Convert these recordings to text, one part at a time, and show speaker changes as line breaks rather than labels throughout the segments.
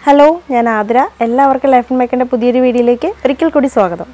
Hello ഞാൻ ആതിര എല്ലാവർക്കും life മേക്കിൻ്റെ പുതിയൊരു വീഡിയോയിലേക്ക് ഒരിക്കൽ കൂടി സ്വാഗതം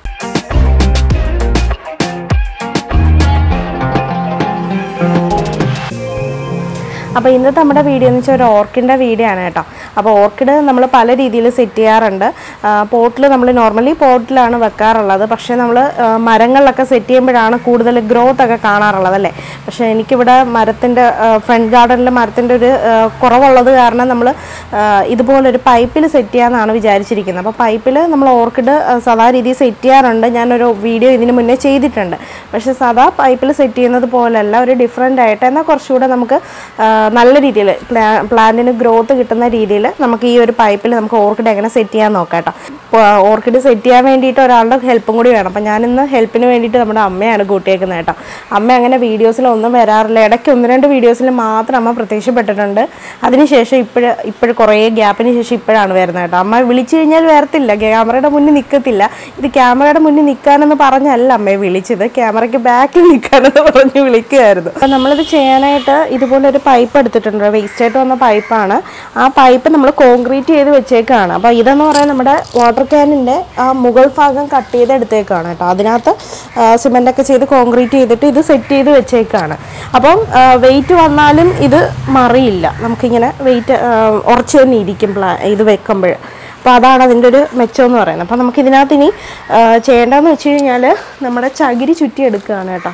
അപ്പോൾ ഇന്നത്തെ നമ്മുടെ വീഡിയോ എന്ന് വെച്ചാൽ ഒരു ഓർക്കിഡിൻ്റെ വീഡിയോ ആണ് കേട്ടോ അപ്പോൾ ഓർക്കിഡ് നമ്മൾ പല രീതിയിൽ സെറ്റ് ചെയ്യാറുണ്ട് പോട്ടിൽ നമ്മൾ നോർമലി പോട്ടിലാണ് വെക്കാറുള്ളത് പക്ഷേ നമ്മൾ മരങ്ങളിലൊക്കെ സെറ്റ് ചെയ്യുമ്പോഴാണ് കൂടുതൽ ഗ്രോത്ത് ഒക്കെ കാണാറുള്ളത് അല്ലേ പക്ഷേ എനിക്കിവിടെ മരത്തിൻ്റെ ഫ്രണ്ട് ഗാർഡനിൽ മരത്തിൻ്റെ ഒരു ആ, കുറവുള്ളത് കാരണം നമ്മൾ ഇതുപോലൊരു പൈപ്പിൽ സെറ്റ് ചെയ്യാമെന്നാണ് വിചാരിച്ചിരിക്കുന്നത് അപ്പോൾ പൈപ്പിൽ നമ്മൾ ഓർക്കിഡ് ആ, സാധാ രീതിയിൽ സെറ്റ് ചെയ്യാറുണ്ട് ഞാനൊരു വീഡിയോ ഇതിന് മുന്നേ ചെയ്തിട്ടുണ്ട് പക്ഷേ സാധാ പൈപ്പിൽ സെറ്റ് ചെയ്യുന്നത് പോലല്ല ഒരു ഡിഫറെൻ്റ് ആയിട്ട് എന്നാൽ കുറച്ചുകൂടെ നമുക്ക് ആ, നല്ല രീതിയിൽ പ്ലാന്റിന് ഗ്രോത്ത് കിട്ടുന്ന രീതിയിൽ നമുക്ക് ഈ ഒരു പൈപ്പിൽ നമുക്ക് ഓർക്കിഡ് എങ്ങനെ സെറ്റ് ചെയ്യാൻ നോക്കാം കേട്ടോ അപ്പോൾ ഓർക്കിഡ് സെറ്റ് ചെയ്യാൻ വേണ്ടിയിട്ട് ഒരാളുടെ ഹെൽപ്പും കൂടി വേണം അപ്പോൾ ഞാനിന്ന് ഹെൽപ്പിന് വേണ്ടിയിട്ട് നമ്മുടെ അമ്മയാണ് കൂട്ടിയേക്കുന്നത് കേട്ടോ അമ്മ അങ്ങനെ വീഡിയോസിലൊന്നും വരാറില്ല ഇടയ്ക്ക് ഒന്ന് രണ്ട് വീഡിയോസിൽ മാത്രം അമ്മ പ്രത്യക്ഷപ്പെട്ടിട്ടുണ്ട് അതിനുശേഷം ഇപ്പോഴ് ഇപ്പോഴും കുറേ ഗ്യാപ്പിന് ശേഷം ഇപ്പോഴാണ് വരുന്നത് കേട്ടോ അമ്മ വിളിച്ചു കഴിഞ്ഞാൽ വരത്തില്ല ക്യാമറയുടെ മുന്നിൽ നിൽക്കത്തില്ല ഇത് ക്യാമറയുടെ മുന്നിൽ നിൽക്കാനെന്ന് പറഞ്ഞല്ല അമ്മയെ വിളിച്ചത് ക്യാമറയ്ക്ക് ബാക്കിൽ നിൽക്കാനെന്ന് പറഞ്ഞ് വിളിക്കുമായിരുന്നു അപ്പം നമ്മളിത് ചെയ്യാനായിട്ട് ഇതുപോലെ ഒരു പൈപ്പ് എടുത്തിട്ടുണ്ട് വേസ്റ്റ് ആയിട്ട് വന്ന പൈപ്പാണ് ആ പൈപ്പ് നമ്മൾ കോൺക്രീറ്റ് ചെയ്ത് വെച്ചേക്കാണ് അപ്പോൾ ഇതെന്ന് പറയുന്നത് നമ്മുടെ വാട്ടർ ക്യാനിൻ്റെ ആ മുകൾ ഭാഗം കട്ട് ചെയ്ത് എടുത്തേക്കാണ് കേട്ടോ അതിനകത്ത് സിമെൻ്റ് ഒക്കെ ചെയ്ത് കോൺക്രീറ്റ് ചെയ്തിട്ട് ഇത് സെറ്റ് ചെയ്ത് വെച്ചേക്കാണ് അപ്പം വെയിറ്റ് വന്നാലും ഇത് മറിയില്ല നമുക്കിങ്ങനെ വെയിറ്റ് ഉറച്ചു തന്നെ ഇരിക്കും പ്ലാ ഇത് വെക്കുമ്പോൾ അപ്പോൾ അതാണ് അതിൻ്റെ ഒരു മെച്ചം എന്ന് പറയുന്നത് അപ്പോൾ നമുക്ക് ഇതിനകത്ത് ഇനി ആ, ചെയ്യേണ്ടതെന്ന് വെച്ച് കഴിഞ്ഞാൽ നമ്മുടെ ചകിരി ചുറ്റി എടുക്കുകയാണ് കേട്ടോ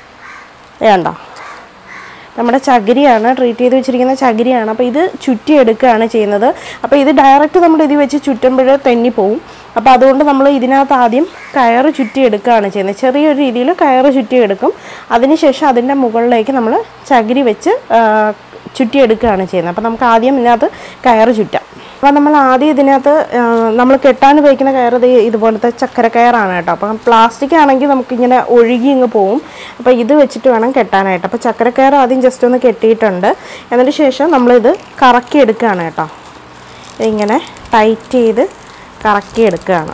വേണ്ട നമ്മുടെ ചകിരിയാണ് ട്രീറ്റ് ചെയ്ത് വെച്ചിരിക്കുന്ന ചകിരിയാണ് അപ്പോൾ ഇത് ചുറ്റി എടുക്കുകയാണ് ചെയ്യുന്നത് അപ്പോൾ ഇത് ഡയറക്റ്റ് നമ്മൾ ഇത് വെച്ച് ചുറ്റുമ്പോൾ തെന്നി പോവും അപ്പോൾ അതുകൊണ്ട് നമ്മൾ ഇതിനകത്ത് ആദ്യം കയറ് ചുറ്റി എടുക്കുകയാണ് ചെയ്യുന്നത് ചെറിയൊരു രീതിയിൽ കയറ് ചുറ്റി എടുക്കും അതിനുശേഷം അതിൻ്റെ മുകളിലേക്ക് നമ്മൾ ചകിരി വെച്ച് ആ, ചുറ്റി എടുക്കുകയാണ് ചെയ്യുന്നത് അപ്പോൾ നമുക്ക് ആദ്യം ഇതിനകത്ത് കയറ് ചുറ്റാം അപ്പോൾ നമ്മൾ ആദ്യം ഇതിനകത്ത് നമ്മൾ കെട്ടാൻ ഉപയോഗിക്കുന്ന കയറ് ദേ ഇതുപോലത്തെ ചക്കര കയറാണ് കേട്ടോ അപ്പം പ്ലാസ്റ്റിക് ആണെങ്കിൽ നമുക്കിങ്ങനെ ഒഴുകി ഇങ്ങ് പോവും അപ്പോൾ ഇത് വെച്ചിട്ട് വേണം കെട്ടാനായിട്ട് അപ്പോൾ ചക്കര കയർ ആദ്യം ജസ്റ്റ് ഒന്ന് കെട്ടിയിട്ടുണ്ട് എന്നിട്ട് ശേഷം നമ്മളിത് കറക്കി എടുക്കുകയാണ് കേട്ടോ ഇതിങ്ങനെ ടൈറ്റ് ചെയ്ത് കറക്കി എടുക്കുകയാണ്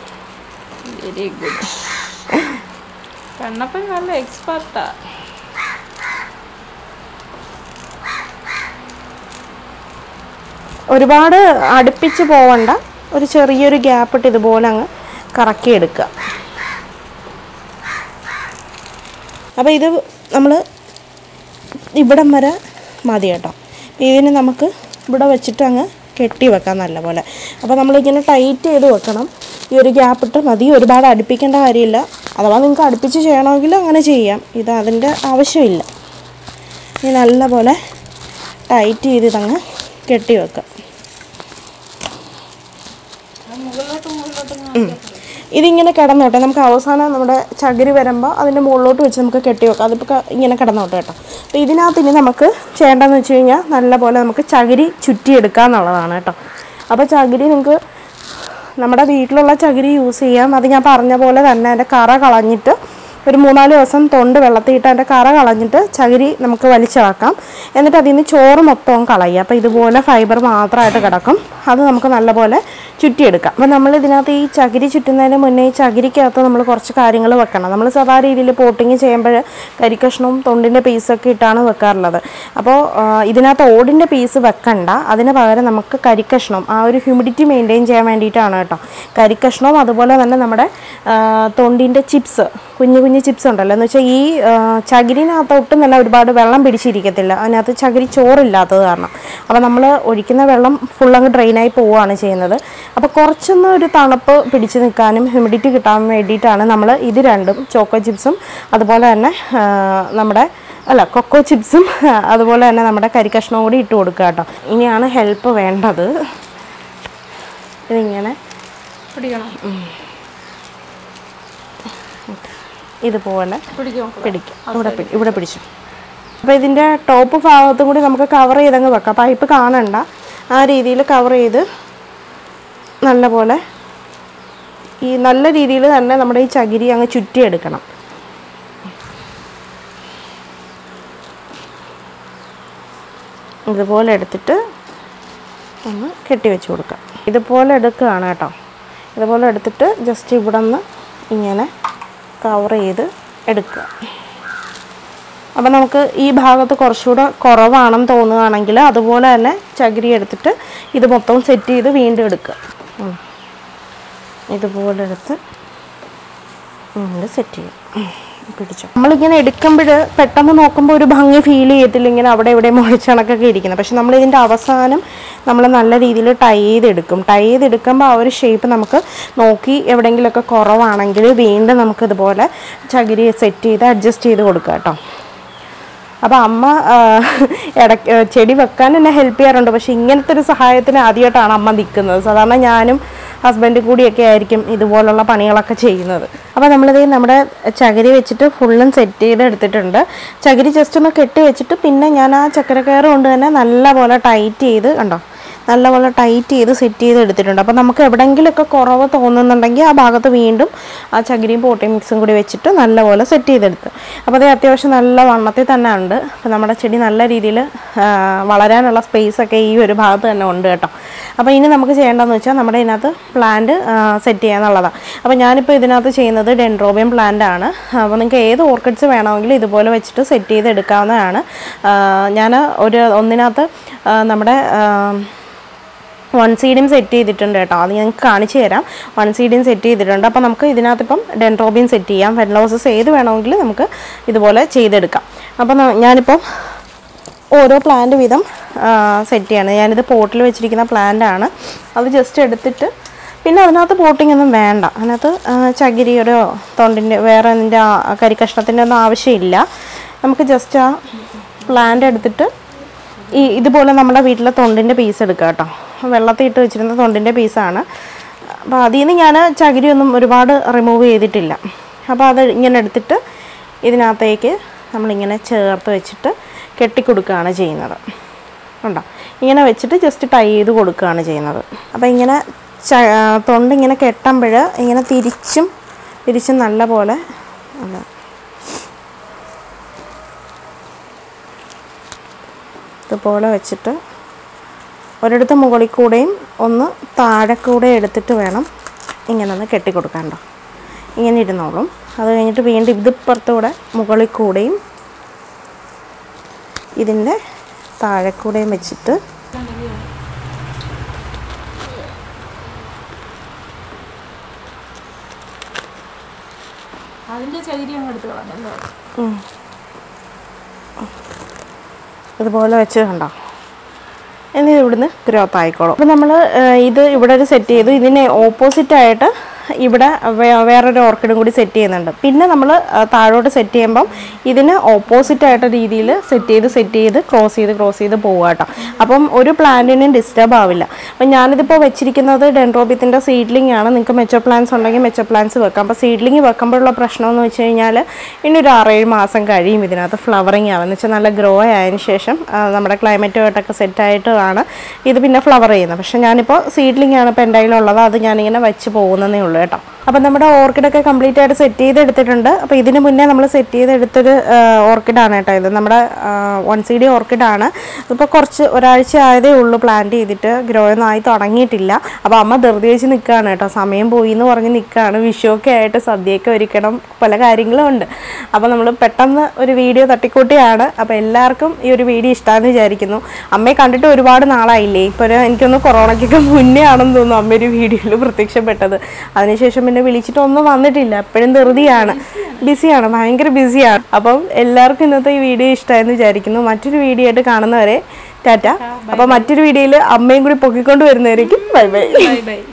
വെരി ഗുഡ് കണ്ണപ്പൻ നല്ല എക്സ്പെർട്ടാ
ഒരുപാട് അടുപ്പിച്ച് പോവണ്ട ഒരു ചെറിയൊരു ഗ്യാപ്പ് ഇട്ട് ഇതുപോലെ അങ്ങ് കറക്കി എടുക്കുക അപ്പോൾ ഇത് നമ്മൾ ഇവിടം വരെ മതി കേട്ടോ ഇതിന് നമുക്ക് ഇവിടെ വെച്ചിട്ട് അങ്ങ് കെട്ടി വെക്കാം നല്ലപോലെ അപ്പോൾ നമ്മളിങ്ങനെ ടൈറ്റ് ചെയ്ത് വെക്കണം ഈ ഒരു ഗ്യാപ്പ് ഇട്ട് മതി ഒരുപാട് അടുപ്പിക്കേണ്ട കാര്യമില്ല അഥവാ നിങ്ങൾക്ക് അടുപ്പിച്ച് ചെയ്യണമെങ്കിൽ അങ്ങനെ ചെയ്യാം ഇത് അതിൻ്റെ ആവശ്യമില്ല ഇനി നല്ലപോലെ ടൈറ്റ് ചെയ്ത് ഇതങ്ങ് കെട്ടി വെക്കാം ഉം. ഇതിങ്ങനെ കിടന്നോട്ടെ നമുക്ക് അവസാനം നമ്മുടെ ചകിരി വരുമ്പോൾ അതിൻ്റെ മുകളിലോട്ട് വെച്ച് നമുക്ക് കെട്ടി വെക്കാം അതിപ്പോൾ ക- ഇങ്ങനെ കിടന്നോട്ടെ കേട്ടോ അപ്പോൾ ഇതിനകത്ത് ഇനി നമുക്ക് ചെയ്യേണ്ടതെന്ന് വെച്ച് കഴിഞ്ഞാൽ നല്ലപോലെ നമുക്ക് ചകിരി ചുറ്റിയെടുക്കുക എന്നുള്ളതാണ് കേട്ടോ അപ്പോൾ ചകിരി നിങ്ങൾക്ക് നമ്മുടെ വീട്ടിലുള്ള ചകിരി യൂസ് ചെയ്യാം അത് ഞാൻ പറഞ്ഞ പോലെ തന്നെ അതിൻ്റെ കറ കളഞ്ഞിട്ട് ഒരു മൂന്നാല് ദിവസം തൊണ്ട് വെള്ളത്തിയിട്ട് അതിൻ്റെ കറ കളഞ്ഞിട്ട് ചകിരി നമുക്ക് വലിച്ചിളക്കാം എന്നിട്ട് അതിൽ നിന്ന് ചോറ് മൊത്തവും കളയുക അപ്പോൾ ഇതുപോലെ ഫൈബർ മാത്രമായിട്ട് കിടക്കും അത് നമുക്ക് നല്ലപോലെ ചുറ്റിയെടുക്കാം അപ്പോൾ നമ്മൾ ഇതിനകത്ത് ഈ ചകിരി ചുറ്റുന്നതിന് മുന്നേ ഈ ചകിരിക്കകത്ത് നമ്മൾ കുറച്ച് കാര്യങ്ങൾ വെക്കണം നമ്മൾ സാധാ രീതിയിൽ പോട്ടിങ് ചെയ്യുമ്പോൾ കരിക്കഷ്ണവും തൊണ്ടിൻ്റെ പീസൊക്കെ ഇട്ടാണ് വെക്കാറുള്ളത് അപ്പോൾ ആ, ഇതിനകത്ത് ഓടിൻ്റെ പീസ് വെക്കണ്ട അതിന് പകരം നമുക്ക് കരിക്കഷ്ണം ആ ഒരു ഹ്യൂമിഡിറ്റി മെയിൻറ്റെയിൻ ചെയ്യാൻ വേണ്ടിയിട്ടാണ് കേട്ടോ കരിക്കഷ്ണവും അതുപോലെ തന്നെ നമ്മുടെ ആ, തൊണ്ടിൻ്റെ ചിപ്സ് കുഞ്ഞു കുഞ്ഞു ചിപ്സ് ഉണ്ടല്ലോ എന്ന് വെച്ചാൽ ഈ ആ, ചകിരിനകത്ത് ഒട്ടും തന്നെ ഒരുപാട് വെള്ളം പിടിച്ചിരിക്കത്തില്ല അതിനകത്ത് ചകിരി ചോറില്ലാത്തത് കാരണം അപ്പോൾ നമ്മൾ ഒഴിക്കുന്ന വെള്ളം ഫുൾ അങ്ങ് ഡ്രെയിനായി പോവുകയാണ് ചെയ്യുന്നത് അപ്പോൾ കുറച്ചൊന്ന് ഒരു തണുപ്പ് പിടിച്ച് നിൽക്കാനും ഹ്യൂമിഡിറ്റി കിട്ടാൻ വേണ്ടിയിട്ടാണ് നമ്മൾ ഇത് രണ്ടും ചോക്കോ ചിപ്സും അതുപോലെ തന്നെ ആ, നമ്മുടെ അല്ല കൊക്കോ ചിപ്സും അതുപോലെ തന്നെ നമ്മുടെ കരിക്കഷ്ണവും കൂടി ഇട്ട് കൊടുക്കുക കേട്ടോ ഇനിയാണ് ഹെൽപ്പ് വേണ്ടത് ഇതിങ്ങനെ
പിടിക്കണം
ഇതുപോലെ
പിടിക്കും
പിടിക്കും ഇവിടെ പിടി ഇവിടെ പിടിച്ചു അപ്പോൾ ഇതിൻ്റെ ടോപ്പ് ഭാഗത്തും കൂടി നമുക്ക് കവർ ചെയ്തങ്ങ് വെക്കാം പൈപ്പ് കാണണ്ട ആ രീതിയിൽ കവർ ചെയ്ത് നല്ലപോലെ ഈ നല്ല രീതിയിൽ തന്നെ നമ്മുടെ ഈ ചകിരി അങ്ങ് ചുറ്റിയെടുക്കണം ഇതുപോലെ എടുത്തിട്ട് ഒന്ന് കെട്ടി വെച്ച് കൊടുക്കാം ഇതുപോലെ എടുക്കുകയാണ് കേട്ടോ ഇതുപോലെ എടുത്തിട്ട് ജസ്റ്റ് ഇവിടെ നിന്ന് ഇങ്ങനെ കവർ ചെയ്ത് എടുക്കുക അപ്പം നമുക്ക് ഈ ഭാഗത്ത് കുറച്ചുകൂടെ കുറവാണെന്ന് തോന്നുകയാണെങ്കിൽ അതുപോലെ തന്നെ ചകിരി എടുത്തിട്ട് ഇത് മൊത്തം സെറ്റ് ചെയ്ത് വീണ്ടും എടുക്കുക ഉം. ഇതുപോലെ എടുത്ത് ഇങ്ങനെ സെറ്റ് ചെയ്യും ഉം. പിടിച്ചോ നമ്മളിങ്ങനെ എടുക്കുമ്പോൾ പെട്ടെന്ന് നോക്കുമ്പോൾ ഒരു ഭംഗി ഫീൽ ചെയ്യത്തില്ല ഇങ്ങനെ അവിടെ ഇവിടെ മുഴിച്ചണക്കൊക്കെ ഇരിക്കുന്നത് പക്ഷെ നമ്മൾ ഇതിൻ്റെ അവസാനം നമ്മൾ നല്ല രീതിയിൽ ടൈ ചെയ്തെടുക്കും ടൈ ചെയ്തെടുക്കുമ്പോൾ ആ ഒരു ഷേപ്പ് നമുക്ക് നോക്കി എവിടെയെങ്കിലുമൊക്കെ കുറവാണെങ്കിൽ വീണ്ടും നമുക്ക് ഇതുപോലെ ചകിരി സെറ്റ് ചെയ്ത് അഡ്ജസ്റ്റ് ചെയ്ത് കൊടുക്കുക കേട്ടോ അപ്പോൾ അമ്മ ആ, ഇടയ്ക്ക് ചെടി വെക്കാൻ എന്നെ ഹെൽപ്പ് ചെയ്യാറുണ്ട് പക്ഷെ ഇങ്ങനത്തെ ഒരു സഹായത്തിന് ആദ്യമായിട്ടാണ് അമ്മ നിൽക്കുന്നത് സാധാരണ ഞാനും ഹസ്ബൻഡും കൂടിയൊക്കെ ആയിരിക്കും ഇതുപോലുള്ള പണികളൊക്കെ ചെയ്യുന്നത് അപ്പോൾ നമ്മളിത് നമ്മുടെ ചകിരി വെച്ചിട്ട് ഫുള്ളും സെറ്റ് ചെയ്ത് എടുത്തിട്ടുണ്ട് ചകിരി ജസ്റ്റ് ഒന്ന് കെട്ടി വെച്ചിട്ട് പിന്നെ ഞാൻ ആ ചക്കരക്കയറ് കൊണ്ട് തന്നെ നല്ലപോലെ ടൈറ്റ് ചെയ്ത് കണ്ടോ നല്ലപോലെ ടൈറ്റ് ചെയ്ത് സെറ്റ് ചെയ്ത് എടുത്തിട്ടുണ്ട് അപ്പോൾ നമുക്ക് എവിടെയെങ്കിലുമൊക്കെ കുറവ് തോന്നുന്നുണ്ടെങ്കിൽ ആ ഭാഗത്ത് വീണ്ടും ആ ചകിരിയും പോട്ടയും മിക്സും കൂടി വെച്ചിട്ട് നല്ലപോലെ സെറ്റ് ചെയ്തെടുത്ത് അപ്പോൾ അത് അത്യാവശ്യം നല്ല വണ്ണത്തിൽ തന്നെ ഉണ്ട് അപ്പോൾ നമ്മുടെ ചെടി നല്ല രീതിയിൽ വളരാനുള്ള സ്പേസ് ഒക്കെ ഈ ഒരു ഭാഗത്ത് തന്നെ ഉണ്ട് കേട്ടോ അപ്പോൾ ഇനി നമുക്ക് ചെയ്യേണ്ടതെന്ന് വെച്ചാൽ നമ്മുടെ ഇതിനകത്ത് പ്ലാന്റ് സെറ്റ് ചെയ്യാന്നുള്ളതാണ് അപ്പോൾ ഞാനിപ്പോൾ ഇതിനകത്ത് ചെയ്യുന്നത് ഡെൻഡ്രോബിയം പ്ലാന്റ് ആണ് അപ്പോൾ നിങ്ങൾക്ക് ഏത് ഓർക്കിഡ്സ് വേണമെങ്കിലും ഇതുപോലെ വെച്ചിട്ട് സെറ്റ് ചെയ്ത് എടുക്കാവുന്നതാണ് ഞാൻ ഒരു ഒന്നിനകത്ത് ആ, നമ്മുടെ ആ, വൺ സീഡും സെറ്റ് ചെയ്തിട്ടുണ്ട് കേട്ടോ അത് ഞങ്ങൾക്ക് കാണിച്ചു തരാം വൺ സീഡും സെറ്റ് ചെയ്തിട്ടുണ്ട് അപ്പോൾ നമുക്ക് ഇതിനകത്ത് ഇപ്പം ഡെൻട്രോബിൻ സെറ്റ് ചെയ്യാം ഫെഡ്ലോസസ് ഏത് വേണമെങ്കിൽ നമുക്ക് ഇതുപോലെ ചെയ്തെടുക്കാം അപ്പോൾ ന- ഞാനിപ്പം ഓരോ പ്ലാന്റ് വീതം സെറ്റ് ചെയ്യാണ് ഞാനിത് പോട്ടിൽ വെച്ചിരിക്കുന്ന പ്ലാന്റ് ആണ് അത് ജസ്റ്റ് എടുത്തിട്ട് പിന്നെ അതിനകത്ത് പോട്ടിംഗ് ഒന്നും വേണ്ട അതിനകത്ത് ആ, ചകിരിയുടെയോ തൊണ്ടിൻ്റെ വേറെ അതിൻ്റെ കരിക്കഷ്ണത്തിൻ്റെ ഒന്നും ആവശ്യമില്ല നമുക്ക് ജസ്റ്റ് ആ പ്ലാന്റ് എടുത്തിട്ട് ഈ ഇതുപോലെ നമ്മുടെ വീട്ടിലെ തൊണ്ടിൻ്റെ പീസ് എടുക്കുക കേട്ടോ വെള്ളത്തിൽ ഇട്ട് വെച്ചിരുന്ന തൊണ്ടിൻ്റെ പീസാണ് അപ്പോൾ അതിൽ നിന്ന് ഞാൻ ചകിരിയൊന്നും ഒരുപാട് റിമൂവ് ചെയ്തിട്ടില്ല അപ്പോൾ അത് ഇങ്ങനെ എടുത്തിട്ട് ഇതിനകത്തേക്ക് നമ്മളിങ്ങനെ ചേർത്ത് വെച്ചിട്ട് കെട്ടിക്കൊടുക്കുകയാണ് ചെയ്യുന്നത് ഉണ്ടോ ഇങ്ങനെ വെച്ചിട്ട് ജസ്റ്റ് ടൈ ചെയ്ത് കൊടുക്കുകയാണ് ചെയ്യുന്നത് അപ്പോൾ ഇങ്ങനെ ച തൊണ്ടിങ്ങനെ കെട്ടുമ്പോൾ ഇങ്ങനെ തിരിച്ചും തിരിച്ചും നല്ല പോലെ അല്ല ഇതുപോലെ വെച്ചിട്ട് ഒരിടത്ത് മുകളിൽ കൂടെയും ഒന്ന് താഴെ കൂടെ എടുത്തിട്ട് വേണം ഇങ്ങനെ ഒന്ന് കെട്ടിക്കൊടുക്കാണ്ടോ ഇങ്ങനെ ഇരുന്നോളും അത് കഴിഞ്ഞിട്ട് വീണ്ടും ഇതിപ്പുറത്തൂടെ മുകളിൽ കൂടെയും ഇതിൻ്റെ താഴെ കൂടെയും വെച്ചിട്ട്
അതിന്റെ ചകിരി അങ്ങ് എടുത്ത് കളഞ്ഞല്ലോ
ഉം. ഇതുപോലെ വെച്ച് കണ്ടോ ഇനി ഇവിടുന്ന് ഗ്രോത്ത് ആയിക്കോളും അപ്പോൾ നമ്മൾ ഇത് ഇവിടെ ഒരു സെറ്റ് ചെയ്തു ഇതിന് ഓപ്പോസിറ്റ് ആയിട്ട് ഇവിടെ വേ- വേറൊരു ഓർക്കിഡും കൂടി സെറ്റ് ചെയ്യുന്നുണ്ട് പിന്നെ നമ്മൾ താഴോട്ട് സെറ്റ് ചെയ്യുമ്പം ഇതിന് ഓപ്പോസിറ്റ് ആയിട്ട് രീതിയിൽ സെറ്റ് ചെയ്ത് സെറ്റ് ചെയ്ത് ക്രോസ് ചെയ്ത് ക്രോസ് ചെയ്ത് പോവുക കേട്ടോ അപ്പം ഒരു പ്ലാന്റിനും ഡിസ്റ്റർബ് ആവില്ല അപ്പം ഞാനിതിപ്പോൾ വെച്ചിരിക്കുന്നത് ഡെൻഡ്രോബിത്തിൻ്റെ സീഡ്ലിംഗ് ആണ് നിങ്ങൾക്ക് മെച്ചോ പ്ലാന്റ്സ് ഉണ്ടെങ്കിൽ മെച്ചോ പ്ലാന്റ്സ് വെക്കാം അപ്പോൾ സീഡ്ലിംഗ് വെക്കുമ്പോഴുള്ള പ്രശ്നം എന്ന് വെച്ച് കഴിഞ്ഞാൽ ഇനി ഒരു ആറേഴ് മാസം കഴിയും ഇതിനകത്ത് ഫ്ലവറിങ് ആവുക എന്ന് വെച്ചാൽ നല്ല ഗ്രോ ആയതിനു ശേഷം ആ, നമ്മുടെ ക്ലൈമറ്റുമായിട്ടൊക്കെ സെറ്റായിട്ടാണ് ഇത് പിന്നെ ഫ്ലവർ ചെയ്യുന്നത് പക്ഷേ ഞാനിപ്പോൾ സീഡ്ലിംഗ് ആണ് ഇപ്പോൾ എൻ്റെ കയ്യിലുള്ളത് അത് ഞാനിങ്ങനെ വെച്ച് പോകുന്നതേ ഉള്ളൂ കേട്ടോ അപ്പം നമ്മുടെ ഓർക്കിഡൊക്കെ കംപ്ലീറ്റ് ആയിട്ട് സെറ്റ് ചെയ്തെടുത്തിട്ടുണ്ട് അപ്പോൾ ഇതിന് മുന്നേ നമ്മൾ സെറ്റ് ചെയ്തെടുത്തൊരു ഓർക്കിഡാണ് കേട്ടോ ഇത് നമ്മുടെ വൺ സി ഡി ഓർക്കിഡാണ് ഇപ്പോൾ കുറച്ച് ഒരാഴ്ച ആയതേ ഉള്ളൂ പ്ലാന്റ് ചെയ്തിട്ട് ഗ്രോ ഒന്നും ആയി തുടങ്ങിയിട്ടില്ല അപ്പോൾ അമ്മ ധൃതി വെച്ച് നിൽക്കുകയാണ് കേട്ടോ സമയം പോയി എന്ന് പറഞ്ഞ് നിൽക്കുകയാണ് വിഷുവൊക്കെ ആയിട്ട് സദ്യയൊക്കെ ഒരുക്കണം പല കാര്യങ്ങളും ഉണ്ട് അപ്പോൾ നമ്മൾ പെട്ടെന്ന് ഒരു വീഡിയോ തട്ടിക്കൂട്ടിയാണ് അപ്പോൾ എല്ലാവർക്കും ഈ ഒരു വീഡിയോ ഇഷ്ടമാണെന്ന് വിചാരിക്കുന്നു അമ്മയെ കണ്ടിട്ട് ഒരുപാട് നാളായില്ലേ ഇപ്പോൾ ഒരു എനിക്കൊന്ന് കൊറോണയ്ക്കൊക്കെ മുന്നേ ആണെന്ന് തോന്നുന്നു അമ്മ ഒരു വീഡിയോയിൽ പ്രത്യക്ഷപ്പെട്ടത് അതിനുശേഷം പിന്നെ വിളിച്ചിട്ടൊന്നും വന്നിട്ടില്ല എപ്പോഴും ധൃതിയാണ് ബിസിയാണ് ഭയങ്കര ബിസിയാണ് അപ്പം എല്ലാവർക്കും ഇന്നത്തെ ഈ വീഡിയോ ഇഷ്ടമായെന്ന് വിചാരിക്കുന്നു മറ്റൊരു വീഡിയോ ആയിട്ട് കാണുന്നവരെ ടാറ്റ അപ്പോൾ മറ്റൊരു വീഡിയോയിൽ അമ്മയും കൂടി പൊക്കിക്കൊണ്ട് വരുന്നവരേക്കും ബൈ ബൈ
ബൈ ബൈ